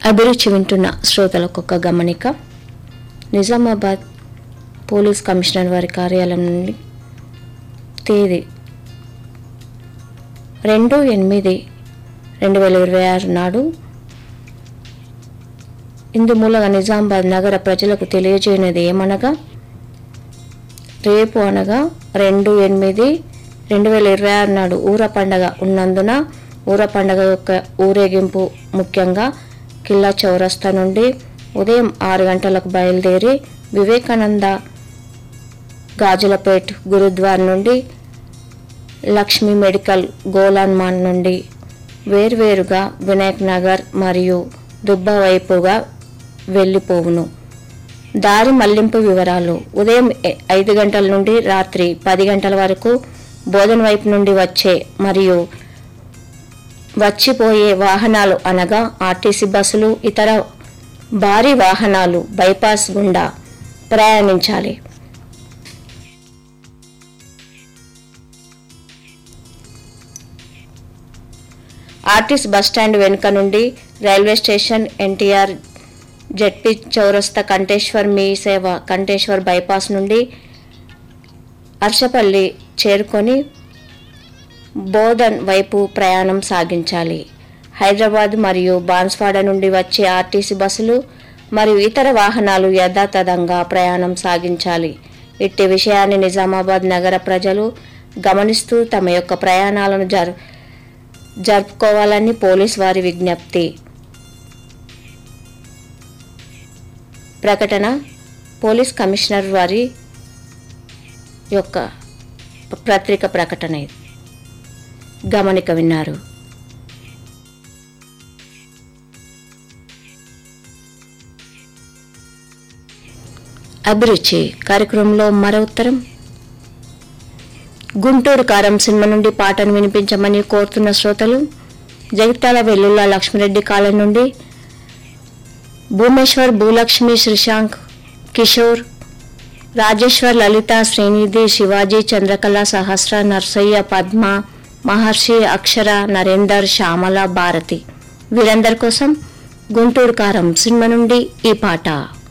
అభిరుచి వింటున్న శ్రోతలకు ఒక గమనిక నిజామాబాద్ పోలీస్ కమిషనర్ వారి కార్యాలయం నుండి తేదీ రెండు ఎనిమిది రెండు వేల ఇరవై ఆరు నాడు ఇందు మూలంగా నిజామాబాద్ నగర ప్రజలకు తెలియజేయనిది ఏమనగా రేపు అనగా రెండు ఎనిమిది రెండు వేల ఇరవై ఆరు నాడు ఊర పండగ ఉన్నందున ఊర పండగ యొక్క ఊరేగింపు ముఖ్యంగా కిల్లా చౌరస్తా నుండి ఉదయం ఆరు గంటలకు బయలుదేరి వివేకానంద గాజులపేట్ గురుద్వార్ నుండి లక్ష్మీ మెడికల్ గోలాన్ మాన్ నుండి వేర్వేరుగా వినాయక్ నగర్ మరియు దుబ్బ వైపుగా వెళ్ళిపోవును దారి మళ్లింపు వివరాలు ఉదయం ఎ- ఐదు గంటల నుండి రాత్రి పది గంటల వరకు బోధన్ వైపు నుండి వచ్చే మరియు వచ్చిపోయే వాహనాలు అనగా ఆర్టీసీ బస్సులు ఇతర భారీ వాహనాలు బైపాస్ గుండా ప్రయాణించాలి ఆర్టీసీ బస్టాండ్ వెనుక నుండి రైల్వే స్టేషన్ ఎన్టీఆర్ జెడ్పీ చౌరస్తా కంటేశ్వర్ మీ సేవ కంటేశ్వర్ బైపాస్ నుండి అర్షపల్లి చేరుకొని బోధన్ వైపు ప్రయాణం సాగించాలి హైదరాబాద్ మరియు బాన్స్వాడ నుండి వచ్చే ఆర్టీసీ బస్సులు మరియు ఇతర వాహనాలు యథాతథంగా ప్రయాణం సాగించాలి ఇట్టి విషయాన్ని నిజామాబాద్ నగర ప్రజలు గమనిస్తూ తమ యొక్క ప్రయాణాలను జరు జరుపుకోవాలని పోలీస్ వారి విజ్ఞప్తి ప్రకటన పోలీస్ కమిషనర్ వారి యొక్క పత్రిక ప్రకటన ఇది గమనిక విన్నారు అభిరుచి కార్యక్రమంలో మరో ఉత్తరం గుంటూరు కారం సినిమా నుండి పాటను వినిపించమని కోరుతున్న శ్రోతలు జగిత్యాల వెల్లుల్ల లక్ష్మిరెడ్డి కాలం నుండి భూమేశ్వర్ భూలక్ష్మి శ్రీశాంక్ కిషోర్ రాజేశ్వర్ లలిత శ్రీనిధి శివాజీ చంద్రకళ సహస్ర నర్సయ్య పద్మ మహర్షి అక్షర నరేందర్ శ్యామల భారతి వీరందరి కోసం గుంటూరు కారం సినిమా నుండి ఈ పాట